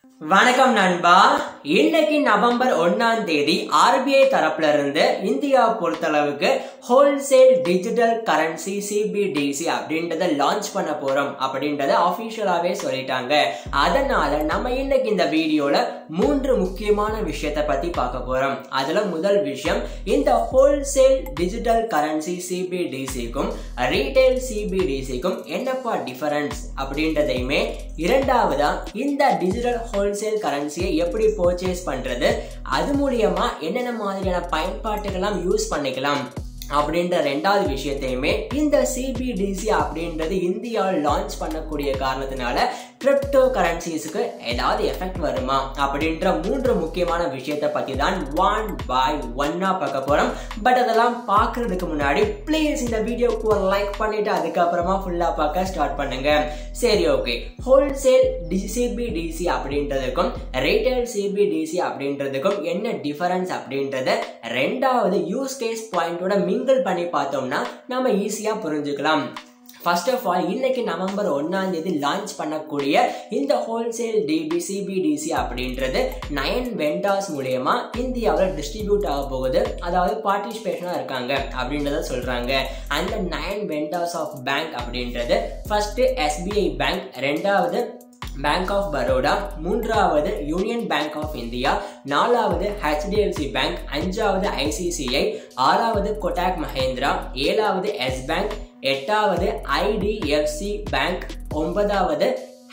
வணக்கம் நண்பா இன்னைக்கு நவம்பர் ஒன்னாம் தேதி ஆர்பிஐ தரப்புல இருந்து இந்தியா பொறுத்தளவுக்கு ஹோல்சேல் டிஜிட்டல் கரன்சி சிபிடிசி அப்படின்றத லான்ச் பண்ண போறோம் அப்படின்றத அபிஷியலாவே சொல்லிட்டாங்க அதனால நம்ம இன்னைக்கு இந்த வீடியோல மூன்று முக்கியமான விஷயத்தை பத்தி பார்க்க போறோம் அதுல முதல் விஷயம் இந்த ஹோல்சேல் டிஜிட்டல் கரன்சி சிபிடிசிக்கும் ரீட்டைல் சிபிடிசிக்கும் என்னப்பா டிஃபரன்ஸ் அப்படின்றதையுமே இரண்டாவதா இந்த டிஜிட்டல் ஹோல்சேல் கரன்சியை எப்படி பர்ச்சேஸ் பண்றது அது மூலியமா என்னென்ன மாதிரியான பயன்பாட்டுகள்லாம் யூஸ் பண்ணிக்கலாம் அப்படின்ற ரெண்டாவது விஷயத்தையுமே இந்த சிபிடிசி அப்படின்றது இந்தியாவில் லான்ச் பண்ணக்கூடிய காரணத்தினால கிரிப்டோ கரன்சிஸுக்கு ஏதாவது எஃபெக்ட் வருமா அப்படின்ற மூன்று முக்கியமான விஷயத்தை பத்தி தான் ஒன் பை ஒன்னா பார்க்க போறோம் பட் அதெல்லாம் பார்க்கறதுக்கு முன்னாடி ப்ளீஸ் இந்த வீடியோக்கு ஒரு லைக் பண்ணிட்டு அதுக்கப்புறமா ஃபுல்லா பார்க்க ஸ்டார்ட் பண்ணுங்க சரி ஓகே ஹோல்சேல் சிபிடிசி அப்படின்றதுக்கும் ரீட்டைல் சிபிடிசி அப்படின்றதுக்கும் என்ன டிஃபரன்ஸ் அப்படின்றத ரெண்டாவது யூஸ் கேஸ் பாயிண்டோட மிங்கிள் பண்ணி பார்த்தோம்னா நம்ம ஈஸியா புரிஞ்சுக்கலாம் ஃபர்ஸ்ட் ஆஃப் ஆல் இன்னைக்கு நவம்பர் ஒன்னாம் தேதி லான்ச் பண்ணக்கூடிய இந்த ஹோல்சேல் டிபி சிபிடிசி அப்படின்றது நயன் வெண்டாஸ் மூலியமா இந்தியாவில் டிஸ்ட்ரிபியூட் ஆக போகுது அதாவது பார்ட்டிசிபேஷனாக இருக்காங்க அப்படின்றத சொல்றாங்க அந்த நயன் வெண்டாஸ் ஆஃப் பேங்க் அப்படின்றது ஃபர்ஸ்ட் எஸ்பிஐ பேங்க் ரெண்டாவது பேங்க் ஆஃப் பரோடா மூன்றாவது யூனியன் பேங்க் ஆஃப் இந்தியா நாலாவது ஹெச்டிஎஃப்சி பேங்க் அஞ்சாவது ஐசிசிஐ ஆறாவது கொட்டாக் மஹேந்திரா ஏழாவது எஸ் பேங்க் எட்டாவது ஐடிஎஃப்சி பேங்க் ஒன்பதாவது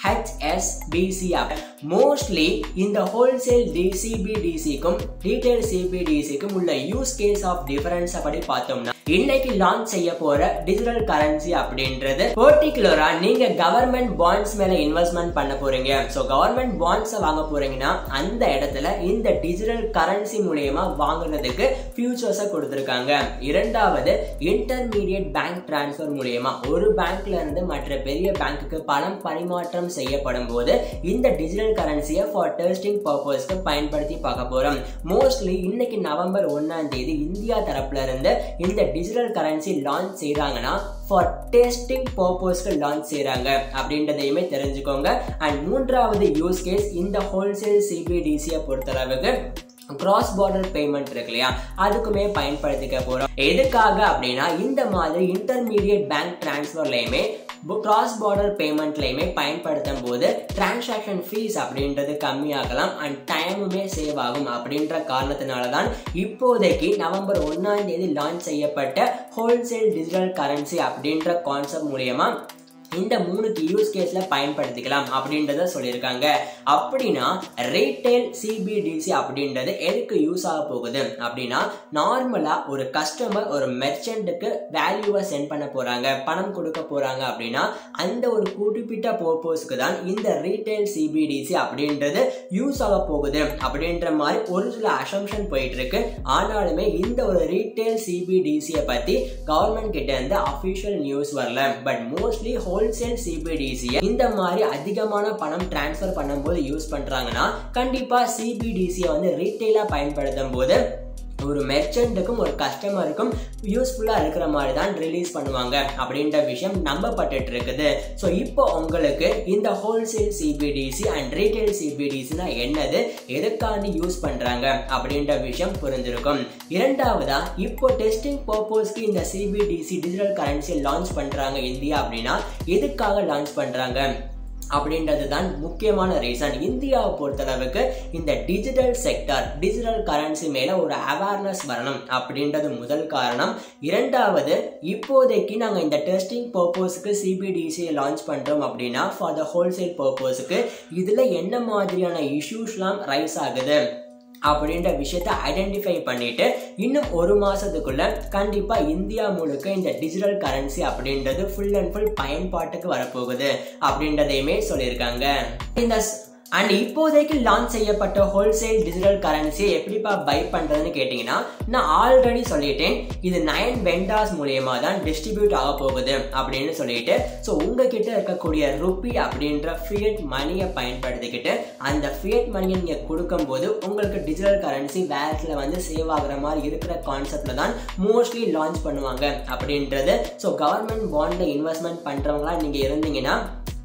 ஹெச்எஸ்பிசி மோஸ்ட்லி இந்த ஹோல்சேல் டிசிபிடிசிக்கும் ரீட்டைல் சிபிடிசிக்கும் உள்ள யூஸ் கேஸ் ஆஃப் டிஃபரன்ஸ் அப்படி பார்த்தோம்னா இன்னைக்கு லான்ச் செய்ய போற டிஜிட்டல் கரன்சி அப்படின்றது பர்டிகுலரா நீங்க கவர்மெண்ட் பாண்ட்ஸ் மேல இன்வெஸ்ட்மெண்ட் பண்ண போறீங்க ஸோ கவர்மெண்ட் பாண்ட்ஸ் வாங்க போறீங்கன்னா அந்த இடத்துல இந்த டிஜிட்டல் கரன்சி மூலியமா வாங்குறதுக்கு ஃபியூச்சர்ஸை கொடுத்துருக்காங்க இரண்டாவது இன்டர்மீடியட் பேங்க் டிரான்ஸ்ஃபர் மூலியமா ஒரு பேங்க்ல இருந்து மற்ற பெரிய பேங்க்குக்கு பணம் பரிமாற்றம் செய்யப்படும் போது இந்த டிஜிட்டல் கரன்சியை ஃபார் டெஸ்டிங் பர்பஸ்க்கு பயன்படுத்தி பார்க்க போறோம் மோஸ்ட்லி இன்னைக்கு நவம்பர் ஒன்னாம் தேதி இந்தியா தரப்புல இருந்து இந்த டிஜிட்டல் கரன்சி லான்ச் செய்யறாங்கன்னா ஃபார் டெஸ்டிங் பர்பஸ்க்கு லான்ச் செய்யறாங்க அப்படின்றதையுமே தெரிஞ்சுக்கோங்க அண்ட் மூன்றாவது யூஸ் கேஸ் இந்த ஹோல்சேல் சிபிடிசியை பொறுத்தளவுக்கு கிராஸ் பார்டர் பேமெண்ட் இருக்கு இல்லையா அதுக்குமே பயன்படுத்திக்க போறோம் எதுக்காக அப்படின்னா இந்த மாதிரி இன்டர்மீடியட் பேங்க் டிரான்ஸ்ஃபர்லயுமே கிராஸ் பார்டர் பேமெண்ட்லையுமே பயன்படுத்தும் போது டிரான்சாக்ஷன் ஃபீஸ் அப்படின்றது கம்மியாகலாம் அண்ட் டைமுமே சேவ் ஆகும் அப்படின்ற காரணத்தினால தான் இப்போதைக்கு நவம்பர் ஒன்னாம் தேதி லான்ச் செய்யப்பட்ட ஹோல்சேல் டிஜிட்டல் கரன்சி அப்படின்ற கான்செப்ட் மூலியமா இந்த மூணுக்கு யூஸ் கேஸ்ல பயன்படுத்திக்கலாம் அப்படின்றத சொல்லியிருக்காங்க அப்படின்னா ரீட்டைல் சிபிடிசி அப்படின்றது எதுக்கு யூஸ் ஆக போகுது அப்படின்னா நார்மலா ஒரு கஸ்டமர் ஒரு மெர்ச்சன்ட்டுக்கு வேல்யூவை சென்ட் பண்ண போறாங்க பணம் கொடுக்க போறாங்க அப்படின்னா அந்த ஒரு குறிப்பிட்ட பர்பஸ்க்கு தான் இந்த ரீட்டைல் சிபிடிசி அப்படின்றது யூஸ் ஆக போகுது அப்படின்ற மாதிரி ஒரு சில அசம்ஷன் போயிட்டு இருக்கு ஆனாலுமே இந்த ஒரு ரீட்டைல் சிபிடிசியை பத்தி கவர்மெண்ட் கிட்ட இருந்து அபிஷியல் நியூஸ் வரல பட் மோஸ்ட்லி ஹோல் ஹோல்சேல் சிபிடிசியை இந்த மாதிரி அதிகமான பணம் டிரான்ஸ்ஃபர் பண்ணும்போது யூஸ் பண்றாங்கன்னா கண்டிப்பா சிபிடிசியை வந்து ரீட்டைலா பயன்படுத்தும் போது ஒரு மெர்ச்சன்ட்டுக்கும் ஒரு கஸ்டமருக்கும் யூஸ்ஃபுல்லாக இருக்கிற மாதிரி தான் ரிலீஸ் பண்ணுவாங்க அப்படின்ற விஷயம் நம்பப்பட்டுட்டு இருக்குது ஸோ இப்போ உங்களுக்கு இந்த ஹோல்சேல் சிபிடிசி அண்ட் ரீட்டைல் சிபிடிசினா என்னது எதுக்காண்டி யூஸ் பண்ணுறாங்க அப்படின்ற விஷயம் புரிஞ்சிருக்கும் இரண்டாவதா இப்போ டெஸ்டிங் பர்பஸ்க்கு இந்த சிபிடிசி டிஜிட்டல் கரன்சி லான்ச் பண்ணுறாங்க இந்தியா அப்படின்னா எதுக்காக லான்ச் பண்ணுறாங்க அப்படின்றது தான் முக்கியமான ரீசன் இந்தியாவை பொறுத்தளவுக்கு இந்த டிஜிட்டல் செக்டர் டிஜிட்டல் கரன்சி மேல ஒரு அவேர்னஸ் வரணும் அப்படின்றது முதல் காரணம் இரண்டாவது இப்போதைக்கு நாங்கள் இந்த டெஸ்டிங் பர்பஸ்க்கு சிபிடிசியை லான்ச் பண்றோம் அப்படின்னா ஃபார் த ஹோல்சேல் பர்பஸ்க்கு இதுல என்ன மாதிரியான இஷ்யூஸ்லாம் ரைஸ் ஆகுது அப்படின்ற விஷயத்த ஐடென்டிஃபை பண்ணிட்டு இன்னும் ஒரு மாசத்துக்குள்ள கண்டிப்பா இந்தியா முழுக்க இந்த டிஜிட்டல் கரன்சி அப்படின்றது ஃபுல் அண்ட் ஃபுல் பயன்பாட்டுக்கு வரப்போகுது அப்படின்றதையுமே சொல்லியிருக்காங்க இந்த அண்ட் இப்போதைக்கு லான்ச் செய்யப்பட்ட ஹோல்சேல் டிஜிட்டல் கரன்சியை எப்படிப்பா பை பண்றதுன்னு கேட்டீங்கன்னா நான் ஆல்ரெடி சொல்லிட்டேன் இது நயன் வெண்டாஸ் மூலியமா தான் டிஸ்ட்ரிபியூட் ஆக போகுது அப்படின்னு சொல்லிட்டு ஸோ உங்ககிட்ட இருக்கக்கூடிய ருப்பி அப்படின்ற ஃபியட் மணியை பயன்படுத்திக்கிட்டு அந்த ஃபியட் மணியை நீங்க கொடுக்கும்போது உங்களுக்கு டிஜிட்டல் கரன்சி வேலட்ல வந்து சேவ் ஆகுற மாதிரி இருக்கிற கான்செப்ட்ல தான் மோஸ்ட்லி லான்ச் பண்ணுவாங்க அப்படின்றது ஸோ கவர்மெண்ட் பாண்ட்ல இன்வெஸ்ட்மெண்ட் பண்றவங்களா நீங்க இருந்தீங்கன்னா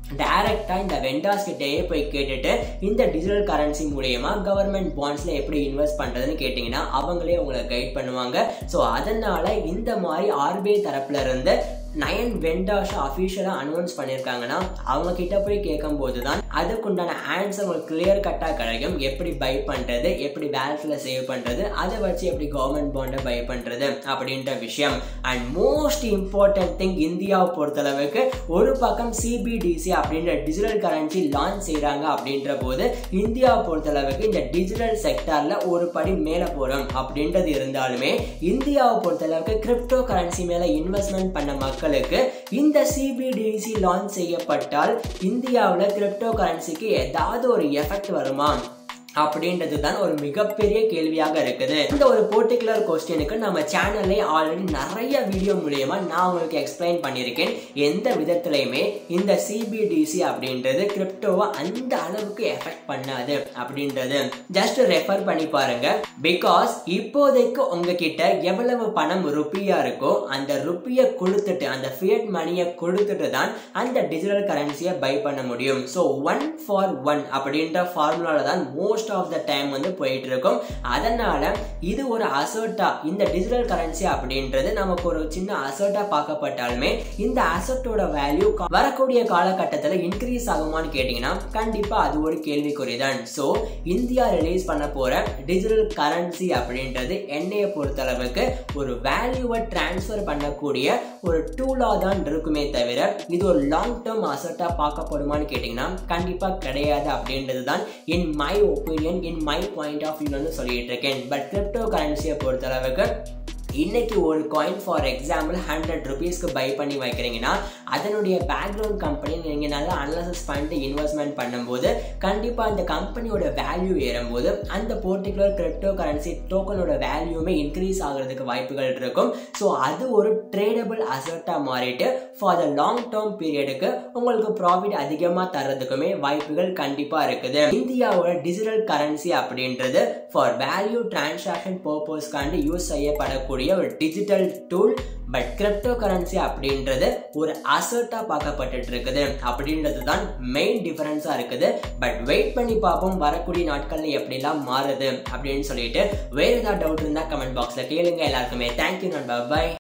டைரக்டா இந்த வெண்டாஸ் கிட்டேயே போய் கேட்டுட்டு இந்த டிஜிட்டல் கரன்சி மூலியமா கவர்மெண்ட் பாண்ட்ஸ்ல எப்படி இன்வெஸ்ட் பண்றதுன்னு கேட்டீங்கன்னா அவங்களே உங்களை கைட் பண்ணுவாங்க ஸோ அதனால இந்த மாதிரி ஆர்பிஐ தரப்புல இருந்து நயன் வெண்டாஷ் அஃபிஷியலாக அனௌன்ஸ் பண்ணியிருக்காங்கன்னா அவங்க கிட்ட போய் கேட்கும்போது தான் அதுக்குண்டான ஆன்சர் உங்களுக்கு கிளியர் கட்டாக கிடைக்கும் எப்படி பை பண்ணுறது எப்படி வேல்ஸில் சேவ் பண்ணுறது அதை வச்சு எப்படி கவர்மெண்ட் பாண்டை பை பண்ணுறது அப்படின்ற விஷயம் அண்ட் மோஸ்ட் இம்பார்ட்டன்ட் திங் இந்தியாவை பொறுத்தளவுக்கு ஒரு பக்கம் சிபிடிசி அப்படின்ற டிஜிட்டல் கரன்சி லான்ச் செய்கிறாங்க அப்படின்ற போது இந்தியாவை பொறுத்தளவுக்கு இந்த டிஜிட்டல் செக்டாரில் ஒரு படி மேலே போகிறோம் அப்படின்றது இருந்தாலுமே இந்தியாவை பொறுத்தளவுக்கு கிரிப்டோ கரன்சி மேலே இன்வெஸ்ட்மெண்ட் பண்ண மக்கள் மக்களுக்கு இந்த சிபிடிசி லான்ச் செய்யப்பட்டால் இந்தியாவில் கிரிப்டோ கரன்சிக்கு ஏதாவது ஒரு எஃபெக்ட் வருமா அப்படின்றது தான் ஒரு மிகப்பெரிய கேள்வியாக இருக்குது இந்த ஒரு பர்டிகுலர் கொஸ்டினுக்கு நம்ம சேனல்லே ஆல்ரெடி நிறைய வீடியோ மூலியமா நான் உங்களுக்கு எக்ஸ்பிளைன் பண்ணியிருக்கேன் எந்த விதத்திலையுமே இந்த சிபிடிசி அப்படின்றது கிரிப்டோவை அந்த அளவுக்கு எஃபெக்ட் பண்ணாது அப்படின்றது ஜஸ்ட் ரெஃபர் பண்ணி பாருங்க பிகாஸ் இப்போதைக்கு உங்ககிட்ட எவ்வளவு பணம் ருப்பியா இருக்கோ அந்த ருப்பியை கொடுத்துட்டு அந்த ஃபியட் மணியை கொடுத்துட்டு தான் அந்த டிஜிட்டல் கரன்சியை பை பண்ண முடியும் ஸோ ஒன் ஃபார் ஒன் அப்படின்ற ஃபார்முலால தான் மோஸ்ட் ஆஃப் த டைம் வந்து போயிட்டு இருக்கும் அதனால இது ஒரு அசர்ட்டா இந்த டிஜிட்டல் கரன்சி அப்படின்றது நமக்கு ஒரு சின்ன அசர்ட்டா பார்க்கப்பட்டாலுமே இந்த அசர்ட்டோட வேல்யூ வரக்கூடிய காலகட்டத்தில் இன்க்ரீஸ் ஆகுமான்னு கேட்டீங்கன்னா கண்டிப்பா அது ஒரு கேள்விக்குறிதான் ஸோ இந்தியா ரிலீஸ் பண்ண போற டிஜிட்டல் கரன்சி அப்படின்றது என்னைய பொறுத்தளவுக்கு ஒரு வேல்யூவை டிரான்ஸ்ஃபர் பண்ணக்கூடிய ஒரு டூலா தான் இருக்குமே தவிர இது ஒரு லாங் டேர்ம் அசர்ட்டா பார்க்கப்படுமான்னு கேட்டீங்கன்னா கண்டிப்பா கிடையாது அப்படின்றது தான் in my opinion in my point of view வந்து சொல்லிட்டு இருக்கேன் பட் கிரிப்டோ கரன்சியை பொறுத்தளவுக்கு இன்னைக்கு ஒரு காயின் ஃபார் எக்ஸாம்பிள் ஹண்ட்ரட் ருபீஸ்க்கு பை பண்ணி வைக்கிறீங்கன்னா அதனுடைய பேக்ரவுண்ட் கம்பெனி நீங்கள் நல்லா அனலைசிஸ் பண்ணிட்டு இன்வெஸ்ட்மெண்ட் பண்ணும்போது கண்டிப்பாக அந்த கம்பெனியோட வேல்யூ ஏறும்போது அந்த பர்டிகுலர் கிரிப்டோ கரன்சி டோக்கனோட வேல்யூமே இன்க்ரீஸ் ஆகிறதுக்கு வாய்ப்புகள் இருக்கும் ஸோ அது ஒரு ட்ரேடபிள் அசர்ட்டாக மாறிட்டு ஃபார் த லாங் டேர்ம் பீரியடுக்கு உங்களுக்கு ப்ராஃபிட் அதிகமாக தர்றதுக்குமே வாய்ப்புகள் கண்டிப்பாக இருக்குது இந்தியாவோட டிஜிட்டல் கரன்சி அப்படின்றது ஃபார் வேல்யூ டிரான்சாக்ஷன் பர்பஸ்க்காண்டி யூஸ் செய்யப்படக்கூடிய ஒரு digital tool but crypto currency அப்படின்றது ஒரு அசர்ட்டா பார்க்கப்பட்டு இருக்குது அப்படின்றது தான் மெயின் டிஃபரன்ஸா இருக்குது பட் வெயிட் பண்ணி பார்ப்போம் வரக்கூடிய நாட்கள்ல எப்படிலாம் மாறுது அப்படின்னு சொல்லிட்டு வேற ஏதாவது டவுட் இருந்தா கமெண்ட் பாக்ஸ்ல கேளுங்க எல்லாருக்குமே தேங்க்யூ நண்பா பை